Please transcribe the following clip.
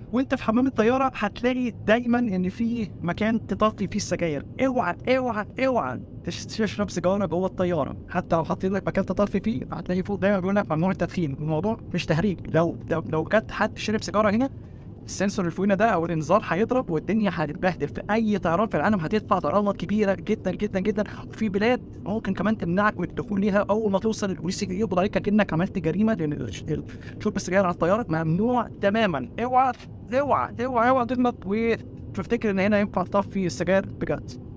وانت في حمام الطياره هتلاقي دايما ان في مكان تطفي فيه السجاير اوعى اوعى اوعى تش- تشرب سيجاره جوه الطياره حتى لو حاطين لك مكان تطفي فيه هتلاقي فوق دايما بيقول لك ممنوع التدخين الموضوع مش تهريج لو لو, لو جت حد شرب سيجاره هنا السنسور اللي فوقنا ده او الانذار هيضرب والدنيا هتتبهدل في اي طيران في العالم هتدفع غرامه كبيره جدا جدا جدا وفي بلاد ممكن كمان تمنعك من الدخول ليها اول ما توصل البوليس يجي يقبض عليك كانك عملت جريمه لان ال- ال- شرب السجاير على الطياره ممنوع تماما اوعى اوعى اوعى اوعى تغلط وتفتكر ان هنا ينفع تطفي السجاير بجد